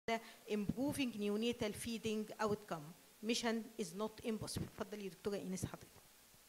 improving neonatal feeding outcome mission is not impossible اتفضلي يا دكتوره ايناس حضرتك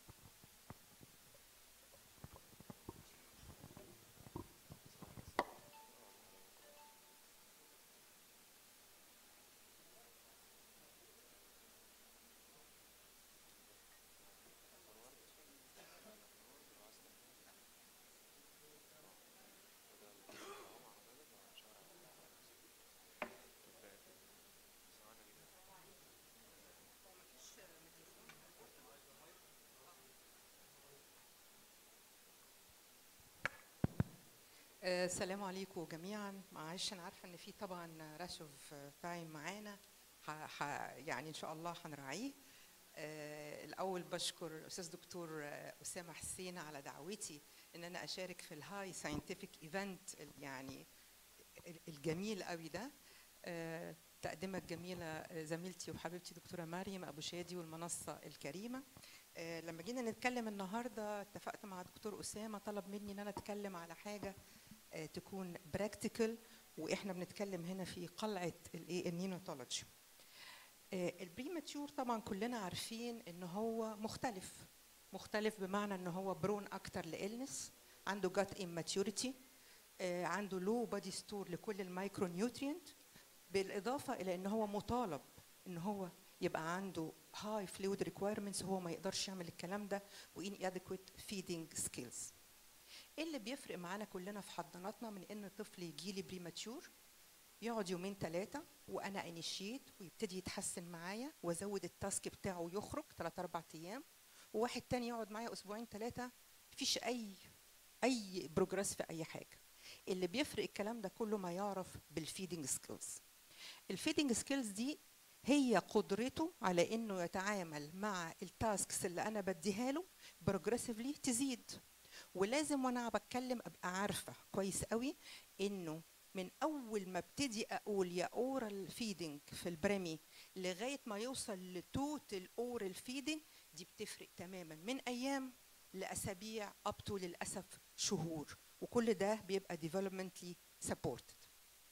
آه، السلام عليكم جميعا معلش انا عارفه ان في طبعا راش اوف تايم معانا ح- ح- يعني ان شاء الله هنراعيه آه، الاول بشكر الاستاذ دكتور آه، اسامه حسين على دعوتي ان انا اشارك في الهاي ساينتفك ايفنت يعني ال- الجميل قوي ده آه، تقدمة الجميلة آه، زميلتي وحبيبتي دكتورة مريم أبو شادي والمنصة الكريمة آه، لما جينا نتكلم النهاردة اتفقت مع دكتور أسامة طلب مني إن أنا أتكلم على حاجة آه، تكون براكتيكال واحنا بنتكلم هنا في قلعه الايه النيوناتولوجي البريماتيور طبعا كلنا عارفين ان هو مختلف مختلف بمعنى ان هو برون اكتر لإلنس عنده جات اماتيوريتي عنده لو بادي ستور لكل المايكرو نيوترينت بالاضافه الى ان هو مطالب ان هو يبقى عنده هاي فلويد ريكويرمنتس هو ما يقدرش يعمل الكلام ده وان ادكويت فيدنج سكيلز ايه اللي بيفرق معانا كلنا في حضاناتنا من ان طفل يجي لي بريماتيور يقعد يومين ثلاثة وأنا انيشيت ويبتدي يتحسن معايا وأزود التاسك بتاعه يخرج ثلاث أربع أيام وواحد تاني يقعد معايا أسبوعين ثلاثة مفيش أي أي بروجرس في أي حاجة اللي بيفرق الكلام ده كله ما يعرف بالفيدنج سكيلز الفيدنج سكيلز دي هي قدرته على انه يتعامل مع التاسكس اللي انا بديها له بروجريسively تزيد ولازم وانا بتكلم ابقى عارفه كويس قوي انه من اول ما ابتدي اقول يا اورال فيدنج في البريمي لغايه ما يوصل لتوتال اورال فيدنج دي بتفرق تماما من ايام لاسابيع اب تو للاسف شهور وكل ده بيبقى developmentally supported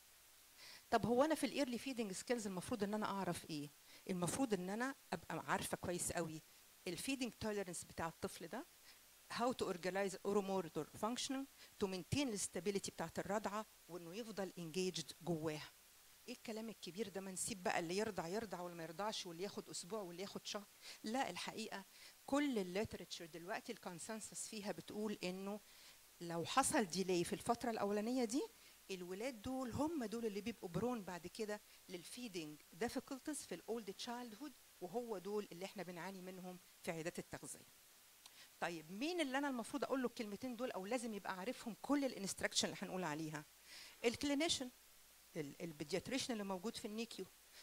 طب هو انا في الايرلي فيدنج سكيلز المفروض ان انا اعرف ايه المفروض ان انا ابقى عارفه كويس قوي الفيدنج توليرنس بتاع الطفل ده how to organize oromotor functioning to maintain الاستابيليتي بتاعت الرضعه وانه يفضل engaged جواها ايه الكلام الكبير ده ما نسيب بقى اللي يرضع يرضع واللي ما يرضعش واللي ياخد اسبوع واللي ياخد شهر لا الحقيقه كل الليترتشر دلوقتي الكونسنسس فيها بتقول انه لو حصل ديلي في الفتره الاولانيه دي الولاد دول هم دول اللي بيبقوا برون بعد كده للفيدنج difficulties في الاولد تشايلد هود وهو دول اللي احنا بنعاني منهم في عيادات التغذيه طيب مين اللي انا المفروض اقول له الكلمتين دول او لازم يبقى عارفهم كل الانستراكشن اللي هنقول عليها الكلينيشن البيدياتريشن اللي موجود في النيكيو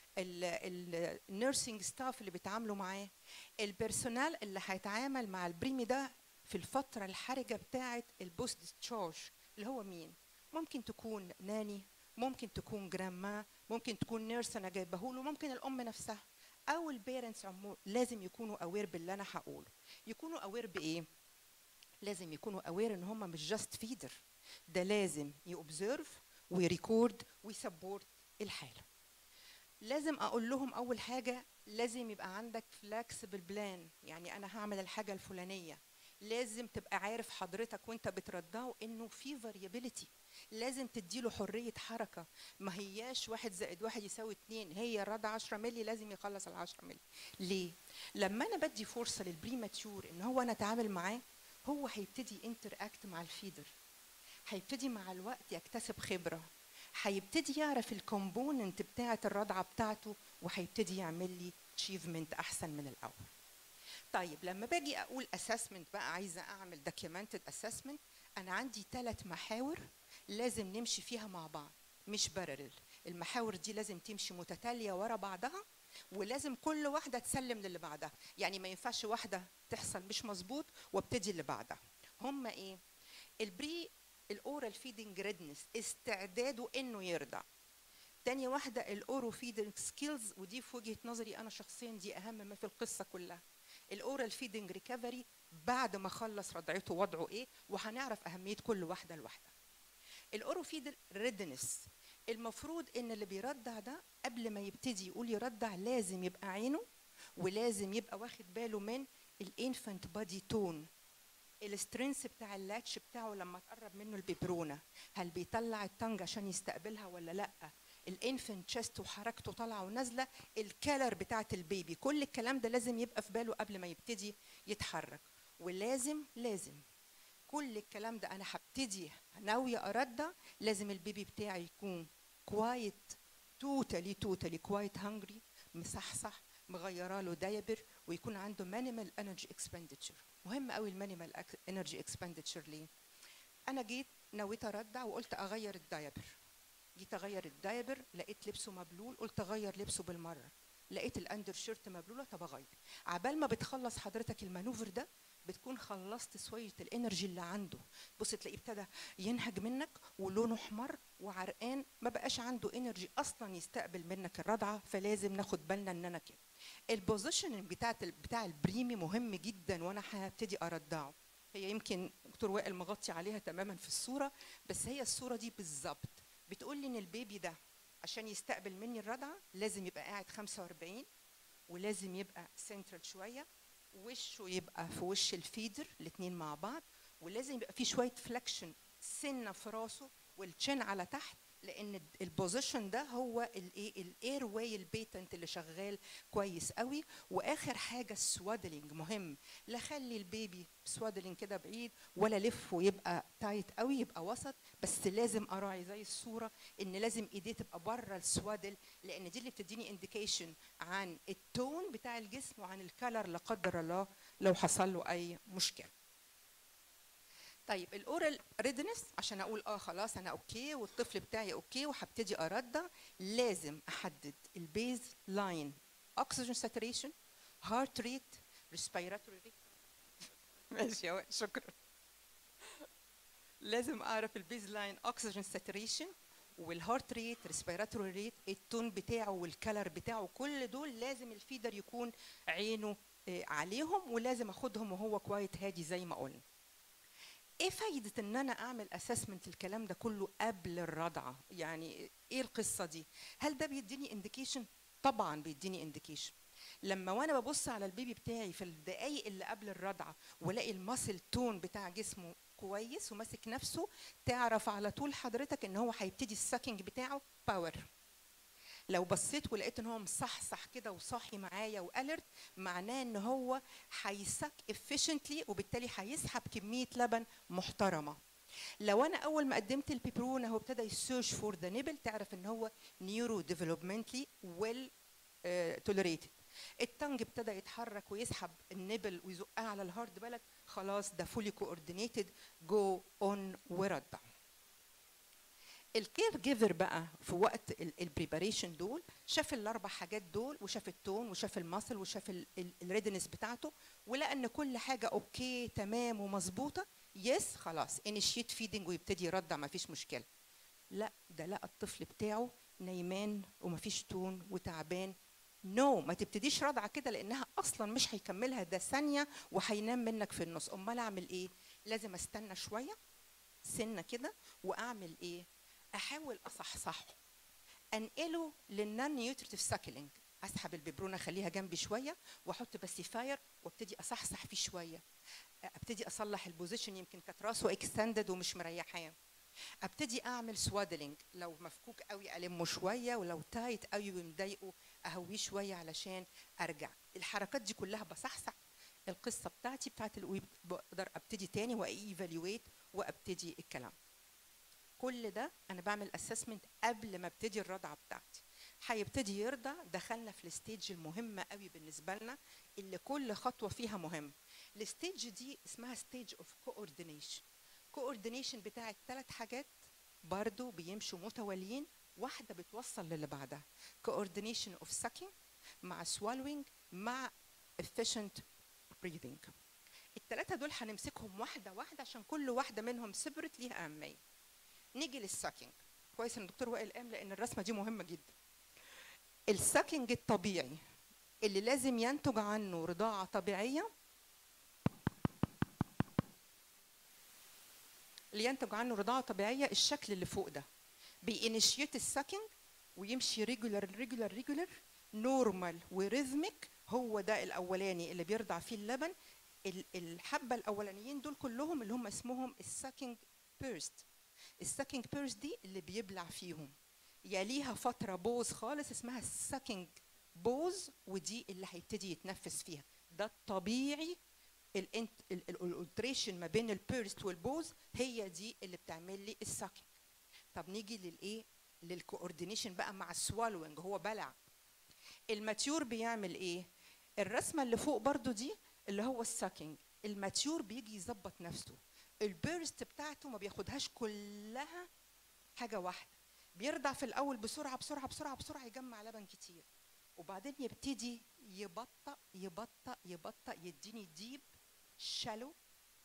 النيرسينج ستاف اللي بيتعاملوا معاه البيرسونال اللي هيتعامل مع البريمي ده في الفتره الحرجه بتاعه البوست ديسشارج اللي هو مين ممكن تكون ناني ممكن تكون جراما ممكن تكون نيرس انا جايبه له ممكن الام نفسها او البيرنتس عمو لازم يكونوا اوير باللي انا هقوله يكونوا اوير بايه لازم يكونوا اوير ان هم مش جاست فيدر ده لازم يوبزرف ويريكورد ويسبورت الحاله لازم اقول لهم اول حاجه لازم يبقى عندك فلكسبل بلان يعني انا هعمل الحاجه الفلانيه لازم تبقى عارف حضرتك وانت بترضعه انه في فاريابيليتي لازم تديله حريه حركه ما هياش واحد زائد واحد يساوي اتنين هي رضع 10 مللي لازم يخلص ال 10 مللي ليه لما انا بدي فرصه للبريماتيور ان هو انا اتعامل معاه هو هيبتدي انتر اكت مع الفيدر هيبتدي مع الوقت يكتسب خبره هيبتدي يعرف الكومبوننت بتاعه الرضعه بتاعته وهيبتدي يعمل لي اتشيفمنت احسن من الاول طيب لما باجي اقول اسسمنت بقى عايزه اعمل دوكيومنتد اسسمنت انا عندي ثلاث محاور لازم نمشي فيها مع بعض مش بارلل المحاور دي لازم تمشي متتاليه ورا بعضها ولازم كل واحده تسلم للي بعدها يعني ما ينفعش واحده تحصل مش مظبوط وابتدي اللي بعدها هم ايه البري الاورال فيدنج ريدنس استعداده انه يرضع تاني واحدة الاورو فيدنج سكيلز ودي في وجهة نظري أنا شخصيا دي أهم ما في القصة كلها الاورال فيدنج ريكفري بعد ما خلص رضعته وضعه ايه وهنعرف اهميه كل واحده لوحدها الاورو فيد ريدنس المفروض ان اللي بيرضع ده قبل ما يبتدي يقول يرضع لازم يبقى عينه ولازم يبقى واخد باله من الانفانت بادي تون السترنس بتاع اللاتش بتاعه لما تقرب منه الببرونه هل بيطلع التنج عشان يستقبلها ولا لا الانفنت تشست وحركته طالعه ونازله الكالر بتاعت البيبي كل الكلام ده لازم يبقى في باله قبل ما يبتدي يتحرك ولازم لازم كل الكلام ده انا هبتدي ناويه ارضع لازم البيبي بتاعي يكون كوايت توتالي توتالي كوايت هانجري مصحصح مغيره له دايبر ويكون عنده مانيمال انرجي اكسبندتشر مهم قوي المانيمال انرجي اكسبندتشر ليه انا جيت نويت ارضع وقلت اغير الدايبر جيت اغير الدايبر لقيت لبسه مبلول قلت اغير لبسه بالمره لقيت الاندر شيرت مبلوله طب اغير عبال ما بتخلص حضرتك المانوفر ده بتكون خلصت شويه الانرجي اللي عنده بص تلاقيه ابتدى ينهج منك ولونه احمر وعرقان ما بقاش عنده انرجي اصلا يستقبل منك الرضعه فلازم ناخد بالنا ان انا كده البوزيشن بتاعت بتاع البريمي مهم جدا وانا هبتدي ارضعه هي يمكن دكتور وائل مغطي عليها تماما في الصوره بس هي الصوره دي بالظبط بتقول لي ان البيبي ده عشان يستقبل مني الرضعه لازم يبقى قاعد 45 ولازم يبقى سنترال شويه وشه يبقى في وش الفيدر الاثنين مع بعض ولازم يبقى في شويه فلكشن سنه في راسه والتشين على تحت لان البوزيشن ده هو الايه الاير واي البيتنت اللي شغال كويس قوي واخر حاجه السوادلينج مهم لا خلي البيبي سوادلينج كده بعيد ولا لفه يبقى تايت قوي يبقى وسط بس لازم اراعي زي الصوره ان لازم ايديه تبقى بره السوادل لان دي اللي بتديني انديكيشن عن التون بتاع الجسم وعن الكالر لا قدر الله لو حصل له اي مشكله طيب الاورال ريدنس عشان اقول اه خلاص انا اوكي والطفل بتاعي اوكي وهبتدي ارضع لازم احدد البيز لاين اكسجين ساتوريشن هارت ريت ريسبيراتوري ريت ماشي يا وائل، شكرا لازم اعرف البيز لاين اكسجين ساتوريشن والهارت ريت ريسبيراتوري ريت التون بتاعه والكلر بتاعه كل دول لازم الفيدر يكون عينه آه، عليهم ولازم اخدهم وهو كوايت هادي زي ما قلنا ايه فايده ان انا اعمل اسسمنت الكلام ده كله قبل الرضعه يعني ايه القصه دي هل ده بيديني انديكيشن طبعا بيديني انديكيشن لما وانا ببص على البيبي بتاعي في الدقايق اللي قبل الرضعه والاقي الماسل تون بتاع جسمه كويس وماسك نفسه تعرف على طول حضرتك ان هو هيبتدي الساكينج بتاعه باور لو بصيت ولقيت ان هو مصحصح كده وصاحي معايا والرت معناه ان هو هيسك efficiently وبالتالي هيسحب كميه لبن محترمه لو انا اول ما قدمت البيبرونه هو ابتدى يسيرش فور ذا نيبل تعرف ان هو نيورو ديفلوبمنتلي ويل توليريتد التنج ابتدى يتحرك ويسحب النبل ويزقها على الهارد بلد خلاص ده فولي كوردينيتد جو اون ورضع الكير جيفر بقى في وقت البريباريشن دول شاف الاربع حاجات دول وشاف التون وشاف الماسل وشاف الريدنس بتاعته ولقى ان كل حاجه اوكي تمام ومظبوطه يس خلاص انيشيت فيدنج ويبتدي يرضع ما فيش مشكله لا ده لقى الطفل بتاعه نايمان ومفيش تون وتعبان نو no, ما تبتديش رضعه كده لانها اصلا مش هيكملها ده ثانيه وهينام منك في النص امال اعمل ايه لازم استنى شويه سنه كده واعمل ايه احاول اصحصحه انقله للنون نيوتريتيف ساكلينج اسحب الببرونه اخليها جنبي شويه واحط باسيفاير وابتدي اصحصح فيه شويه ابتدي اصلح البوزيشن يمكن كانت راسه اكستندد ومش مريحاه ابتدي اعمل سوادلينج لو مفكوك قوي المه شويه ولو تايت قوي ومضايقه اهويه شويه علشان ارجع الحركات دي كلها بصحصح القصه بتاعتي بتاعت الويب بقدر ابتدي تاني وايفالويت وابتدي الكلام كل ده انا بعمل اسسمنت قبل ما ابتدي الرضعه بتاعتي هيبتدي يرضع دخلنا في الستيج المهمه قوي بالنسبه لنا اللي كل خطوه فيها مهم الستيج دي اسمها ستيج اوف كوردينيشن كوردينيشن بتاع الثلاث حاجات برضو بيمشوا متواليين واحده بتوصل للي بعدها كوردينيشن اوف sucking مع swallowing مع efficient breathing الثلاثه دول هنمسكهم واحده واحده عشان كل واحده منهم سيبريت ليها اهميه نيجي للساكينج كويس ان الدكتور وائل قام لان الرسمه دي مهمه جدا الساكينج الطبيعي اللي لازم ينتج عنه رضاعه طبيعيه اللي ينتج عنه رضاعه طبيعيه الشكل اللي فوق ده بينيشيت السكنج ويمشي ريجولار ريجولار ريجولار نورمال وريزميك هو ده الاولاني اللي بيرضع فيه اللبن ال- الحبه الاولانيين دول كلهم اللي هم اسمهم السكنج بيرست السكنج بيرست دي اللي بيبلع فيهم يليها فتره بوز خالص اسمها السكنج بوز ودي اللي هيبتدي يتنفس فيها ده الطبيعي الالتريشن ما بين البيرست والبوز هي دي اللي بتعمل لي السكنج طب نيجي للايه للكوردينيشن بقى مع السوالوينج هو بلع الماتيور بيعمل ايه الرسمه اللي فوق برضو دي اللي هو الساكينج الماتيور بيجي يظبط نفسه البيرست بتاعته ما بياخدهاش كلها حاجه واحده بيرضع في الاول بسرعه بسرعه بسرعه بسرعه يجمع لبن كتير وبعدين يبتدي يبطأ يبطأ يبطأ يديني ديب شالو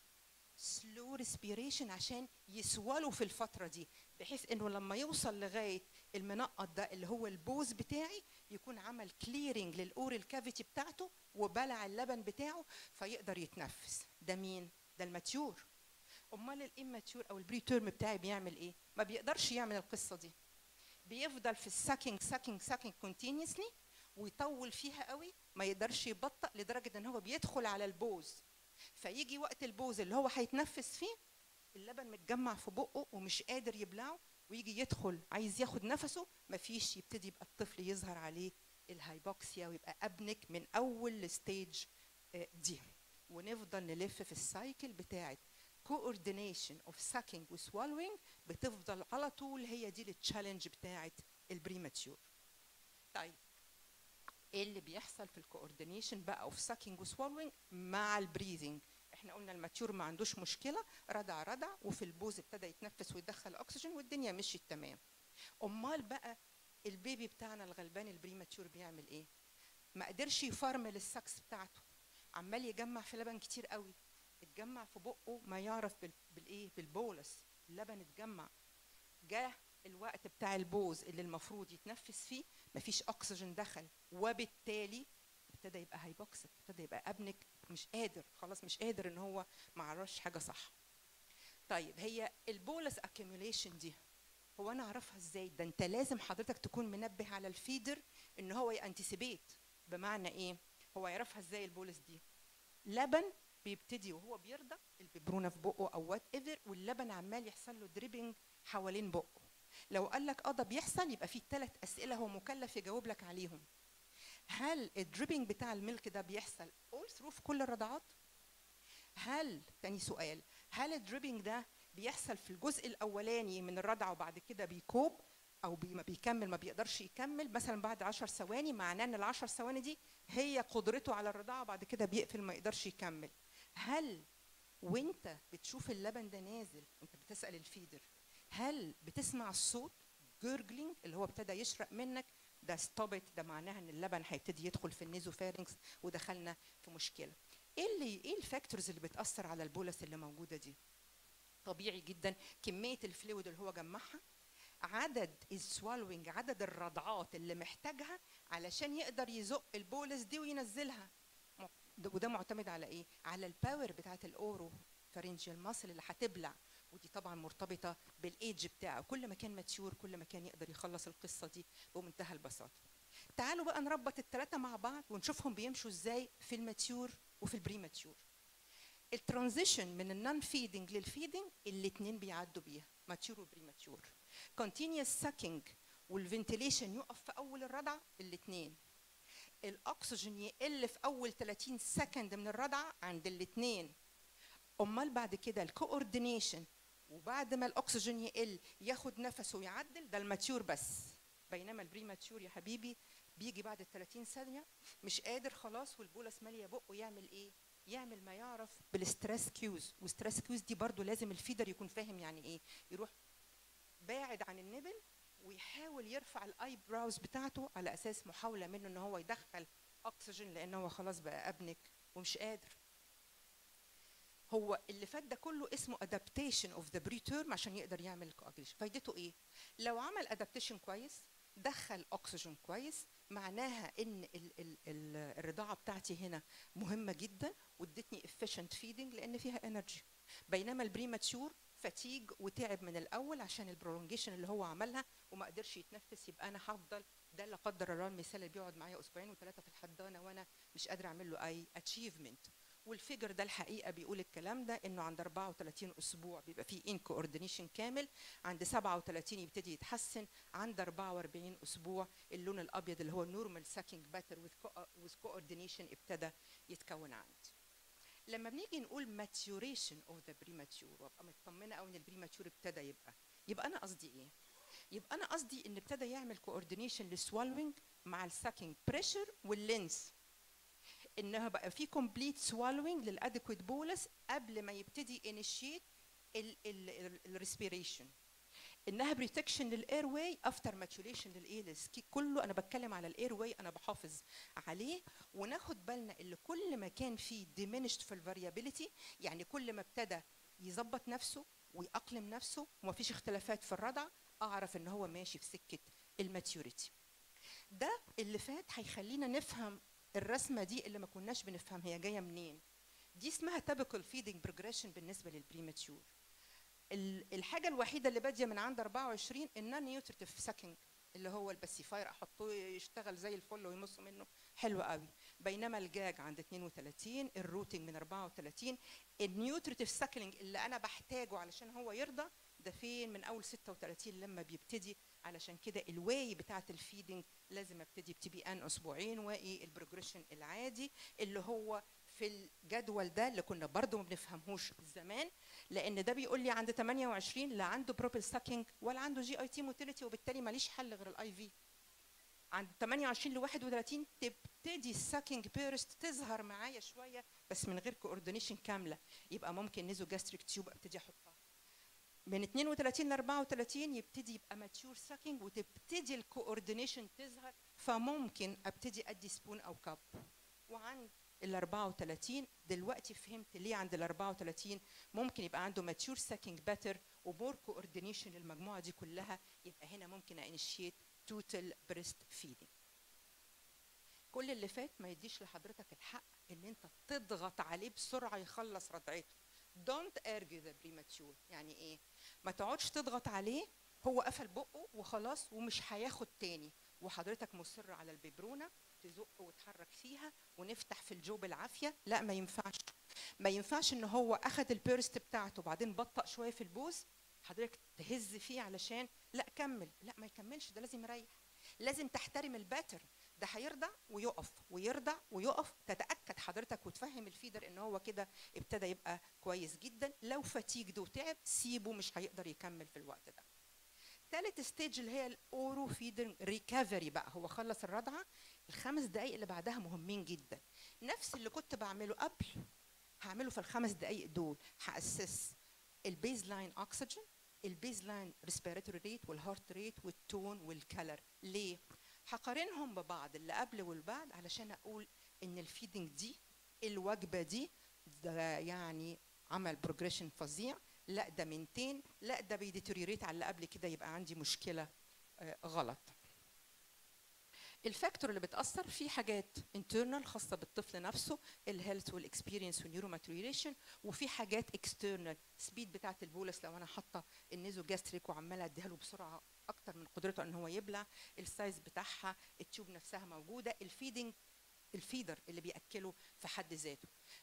سلو ريسبيريشن عشان يسولوا في الفتره دي بحيث انه لما يوصل لغايه المنقط ده اللي هو البوز بتاعي يكون عمل كليرنج للاورال كافيتي بتاعته وبلع اللبن بتاعه فيقدر يتنفس ده مين ده الماتيور امال الاماتيور او البري تيرم بتاعي بيعمل ايه ما بيقدرش يعمل القصه دي بيفضل في الساكينج ساكينج ساكينج كونتينيوسلي ويطول فيها قوي ما يقدرش يبطأ لدرجه ان هو بيدخل على البوز فيجي وقت البوز اللي هو هيتنفس فيه اللبن متجمع في بقه ومش قادر يبلعه ويجي يدخل عايز ياخد نفسه مفيش يبتدي يبقى الطفل يظهر عليه الهايبوكسيا ويبقى ابنك من اول الستيج آه، دي ونفضل نلف في السايكل بتاعت coordination of sucking و swallowing بتفضل على طول هي دي التشالنج بتاعت البريماتيور طيب ايه اللي بيحصل في الكوردينيشن بقى اوف ساكينج وسوالوينج مع البريذنج احنا قلنا الماتيور ما عندوش مشكله رضع رضع وفي البوز ابتدى يتنفس ويدخل اكسجين والدنيا مشيت تمام امال بقى البيبي بتاعنا الغلبان البريماتيور بيعمل ايه ما قدرش يفرمل السكس بتاعته عمال يجمع في لبن كتير قوي اتجمع في بقه ما يعرف بال- بالايه بالبولس اللبن اتجمع جه الوقت بتاع البوز اللي المفروض يتنفس فيه مفيش اكسجين دخل وبالتالي ابتدى يبقى هايبوكسيك ابتدى يبقى ابنك مش قادر خلاص مش قادر ان هو ما عرفش حاجه صح طيب هي البولس اكيوميليشن دي هو انا اعرفها ازاي ده انت لازم حضرتك تكون منبه على الفيدر ان هو يانتسيبيت بمعنى ايه هو يعرفها ازاي البولس دي لبن بيبتدي وهو بيرضع الببرونه في بقه او وات ايفر واللبن عمال يحصل له دريبنج حوالين بقه لو قال لك اه ده بيحصل يبقى في ثلاث اسئله هو مكلف يجاوب لك عليهم هل الدريبنج بتاع الميلك ده بيحصل اول ثرو في كل الرضعات هل تاني سؤال هل الدريبنج ده بيحصل في الجزء الاولاني من الرضعه وبعد كده بيكوب او بي ما بيكمل ما بيقدرش يكمل مثلا بعد 10 ثواني معناه ان ال 10 ثواني دي هي قدرته على الرضاعه بعد كده بيقفل ما يقدرش يكمل هل وانت بتشوف اللبن ده نازل وانت بتسال الفيدر هل بتسمع الصوت جورجلينج اللي هو ابتدى يشرق منك ده ستوبت ده معناها ان اللبن هيبتدي يدخل في النيزوفارينكس ودخلنا في مشكله ايه اللي ايه الفاكتورز اللي بتاثر على البولس اللي موجوده دي طبيعي جدا كميه الفلويد اللي هو جمعها عدد السوالوينج عدد الرضعات اللي محتاجها علشان يقدر يزق البولس دي وينزلها م- ده- وده معتمد على ايه على الباور بتاعت الاورو فارنجيال ماسل اللي هتبلع ودي طبعا مرتبطه بالايدج بتاعه كل ما كان ماتيور كل ما كان يقدر يخلص القصه دي بمنتهى البساطه تعالوا بقى نربط الثلاثه مع بعض ونشوفهم بيمشوا ازاي في الماتيور وفي البريماتيور الترانزيشن من النون فيدنج للفيدنج الاثنين بيعدوا بيها ماتيور وبريماتيور continuous sucking والفنتيليشن يقف في اول الرضعه الاثنين الاكسجين يقل في اول 30 سكند من الرضعه عند الاثنين امال بعد كده الكوردينيشن وبعد ما الاكسجين يقل ياخد نفسه ويعدل ده الماتيور بس بينما البريماتيور يا حبيبي بيجي بعد ال 30 ثانيه مش قادر خلاص والبولس ماليه بقه يعمل ايه يعمل ما يعرف بالستريس كيوز والستريس كيوز دي برضو لازم الفيدر يكون فاهم يعني ايه يروح باعد عن النبل ويحاول يرفع الاي براوز بتاعته على اساس محاوله منه ان هو يدخل اكسجين لان هو خلاص بقى ابنك ومش قادر هو اللي فات ده كله اسمه adaptation of the preterm عشان يقدر يعمل الكواجيليشن فايدته ايه لو عمل adaptation كويس دخل اكسجين كويس معناها ان ال ال ال الرضاعه بتاعتي هنا مهمه جدا وادتني efficient feeding لان فيها energy بينما البريماتشور فتيج وتعب من الاول عشان البرولونجيشن اللي هو عملها وما قدرش يتنفس يبقى انا هفضل ده لا قدر الله المثال اللي بيقعد معايا اسبوعين وثلاثه في الحضانه وانا مش قادره اعمل له اي اتشيفمنت والفيجر ده الحقيقه بيقول الكلام ده انه عند 34 اسبوع بيبقى فيه ان كوردينيشن كامل عند 37 يبتدي يتحسن عند 44 اسبوع اللون الابيض اللي هو نورمال ساكينج باتر وذ كوردينيشن ابتدى يتكون عندي لما بنيجي نقول maturation of the premature وابقى مطمنه قوي ان البريماتور ابتدى يبقى يبقى انا قصدي ايه؟ يبقى انا قصدي ان ابتدى يعمل كوردينيشن للسوالوينج مع الساكينج بريشر واللينس انها بقى في كومبليت سوالوينج للادكويت بولس قبل ما يبتدي انيشيت الريسبيريشن انها بريتكشن للاير واي افتر ماتوريشن للايلس كله انا بتكلم على الاير واي انا بحافظ عليه وناخد بالنا ان كل ما كان فيه diminished في الفاريابيليتي يعني كل ما ابتدى يظبط نفسه ويأقلم نفسه ومفيش اختلافات في الرضع اعرف ان هو ماشي في سكه الماتيوريتي ده اللي فات هيخلينا نفهم الرسمه دي اللي ما كناش بنفهم هي جايه منين دي اسمها typical feeding progression بالنسبه للبريماتيور الحاجه الوحيده اللي باديه من عند 24 النون نيوتريتيف ساكينج اللي هو الباسيفاير احطه يشتغل زي الفل ويمص منه حلو قوي بينما الجاج عند 32 الروتنج من 34 النيوتريتيف ساكلينج اللي انا بحتاجه علشان هو يرضى ده فين من اول 36 لما بيبتدي علشان كده الواي بتاعه الفيدنج لازم ابتدي بتبي ان اسبوعين واي البروجريشن العادي اللي هو في الجدول ده اللي كنا برضو ما بنفهمهوش زمان لان ده بيقول لي عند 28 لا عنده بروبل ساكينج ولا عنده جي اي تي موتيليتي وبالتالي ماليش حل غير الاي في عند 28 ل 31 تبتدي الساكينج بيرست تظهر معايا شويه بس من غير كوردينيشن كامله يبقى ممكن نيزو جاستريك تيوب ابتدي احطها من 32 ل 34 يبتدي يبقى ماتيور ساكينج وتبتدي الكوردينيشن تظهر فممكن ابتدي ادي سبون او كاب وعند ال 34 دلوقتي فهمت ليه عند ال 34 ممكن يبقى عنده ماتيور ساكينج باتر ومور كوردينيشن المجموعه دي كلها يبقى هنا ممكن انيشيت توتال بريست فيدنج كل اللي فات ما يديش لحضرتك الحق ان انت تضغط عليه بسرعه يخلص رضعته don't argue the premature يعني ايه ما تقعدش تضغط عليه هو قفل بقه وخلاص ومش هياخد تاني وحضرتك مصر على الببرونه تزق وتحرك فيها ونفتح في الجو بالعافيه لا ما ينفعش ما ينفعش ان هو اخد البيرست بتاعته وبعدين بطأ شويه في البوز حضرتك تهز فيه علشان لا كمل لا ما يكملش ده لازم يريح لازم تحترم الباتر ده هيرضع ويقف ويرضع ويقف تتاكد حضرتك وتفهم الفيدر ان هو كده ابتدى يبقى كويس جدا لو فتيجد وتعب سيبه مش هيقدر يكمل في الوقت ده ثالث ستيج اللي هي الاورو فيدر ريكفري بقى هو خلص الرضعه الخمس دقائق اللي بعدها مهمين جدا نفس اللي كنت بعمله قبل هعمله في الخمس دقائق دول هاسس البيز لاين اكسجين البيز لاين ريسبيراتوري ريت والهارت ريت والتون والكلر ليه هقارنهم ببعض اللي قبل والبعد علشان اقول ان الفيدنج دي الوجبه دي ده يعني عمل بروجريشن فظيع لا ده منتين لا ده بيديتوريريت على اللي قبل كده يبقى عندي مشكله آه غلط الفاكتور اللي بتاثر في حاجات انترنال خاصه بالطفل نفسه الهيلث والاكسبيرينس والنيورو ماتوريشن وفي حاجات اكسترنال سبيد بتاعه البولس لو انا حاطه النيزو جاستريك وعماله اديها له بسرعه اكتر من قدرته ان هو يبلع السايز بتاعها التيوب نفسها موجوده الفيدنج الفيدر اللي بياكله في حد ذاته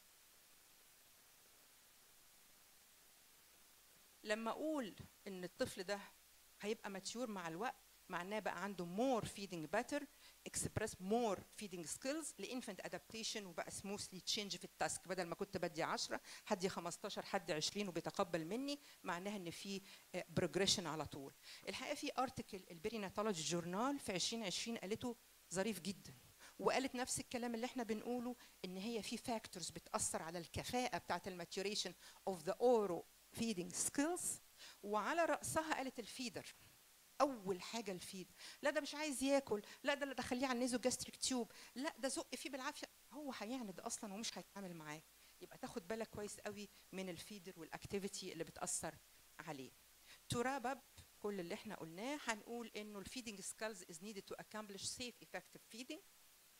لما اقول ان الطفل ده هيبقى ماتيور مع الوقت معناه بقى عنده مور فيدنج باتر اكسبريس مور فيدنج سكيلز لانفنت ادابتيشن وبقى سموثلي تشينج في التاسك بدل ما كنت بدي 10 حد 15 حد 20 وبيتقبل مني معناها ان في بروجريشن على طول الحقيقه في ارتكل البريناتولوجي جورنال في 2020 قالته ظريف جدا وقالت نفس الكلام اللي احنا بنقوله ان هي في فاكتورز بتاثر على الكفاءه بتاعه الماتيوريشن اوف ذا اورو فيدنج سكيلز وعلى راسها قالت الفيدر اول حاجه الفيد لا ده مش عايز ياكل لا ده ده خليه على النيزو جاستريك تيوب لا ده زق فيه بالعافيه هو هيعند اصلا ومش هيتعامل معاه يبقى تاخد بالك كويس قوي من الفيدر والاكتيفيتي اللي بتاثر عليه to wrap up كل اللي احنا قلناه هنقول انه الفيدنج سكالز is needed to accomplish safe effective feeding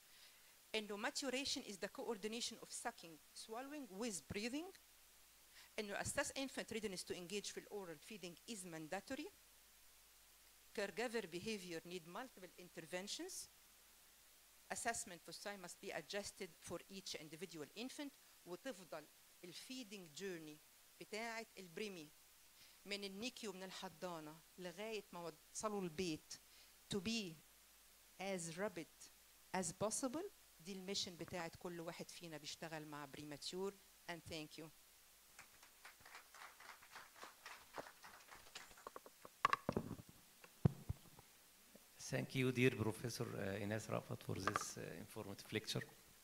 انه maturation is the coordination of sucking swallowing with breathing انه assess infant readiness to engage في oral feeding is mandatory caregiver behavior need multiple interventions assessment for time must be adjusted for each individual infant وتفضل الفيدنج جيرني بتاعه البريمي من النيكيو من الحضانه لغايه ما وصلوا البيت to be as rapid as possible دي الميشن بتاعت كل واحد فينا بيشتغل مع بريماتيور and thank you Thank you, dear Professor uh, Ines Rafat, for this uh, informative lecture.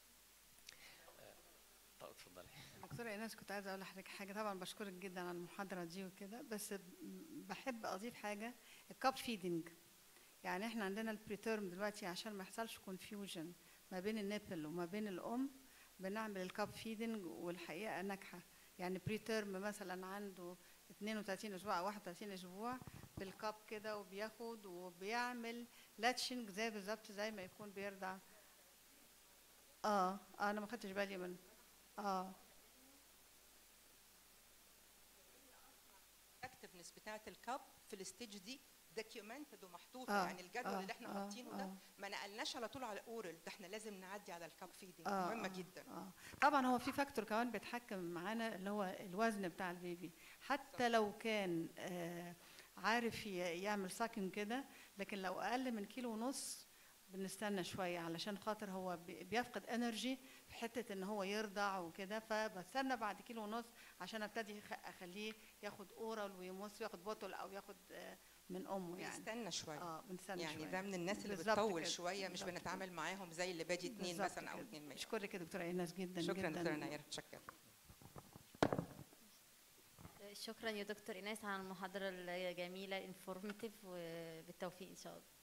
طب اتفضلي. دكتورة ايناس كنت عايزه اقول لحضرتك حاجه طبعا بشكرك جدا على المحاضره دي وكده بس ب- بحب اضيف حاجه الكاب فيدنج يعني احنا عندنا البريتيرم دلوقتي عشان ما يحصلش كونفيوجن ما بين النبل وما بين الام بنعمل الكاب فيدنج والحقيقه ناجحه يعني بريتيرم مثلا عنده 32 اسبوع او 31 اسبوع بالكاب كده وبياخد وبيعمل لاتشنج زي بالظبط زي ما يكون بيرضع اه آه، انا ما خدتش بالي من اه الاكتفنس بتاعت الكاب في الستيج دي دوكيومنتد ومحطوطه آه، يعني الجدول آه، اللي احنا آه، حاطينه ده آه. ما نقلناش على طول على الاورال ده احنا لازم نعدي على الكاب فيدنج آه، مهمه آه، جدا آه. طبعا هو في فاكتور كمان بيتحكم معانا اللي هو الوزن بتاع البيبي حتى لو كان آه، عارف ي- يعمل ساكن كده لكن لو اقل من كيلو ونص بنستنى شويه علشان خاطر هو بي- بيفقد انرجي في حته ان هو يرضع وكده فبستنى بعد كيلو ونص عشان ابتدي أخ- اخليه ياخد اورال ويمص وياخد بوتل او ياخد آه، من امه يعني بنستنى شويه اه بنستنى يعني شويه ده من الناس اللي بالظبط بتطول كده، شويه مش بالظبط كده. بنتعامل معاهم زي اللي بادي اتنين بالظبط مثلا او كده. اتنين مية اشكرك يا دكتوره ايناس جدا شكرا جدا دكتوره ناير شكرا شكرا يا دكتور ايناس على المحاضره الجميله انفورماتيف وبالتوفيق ان شاء الله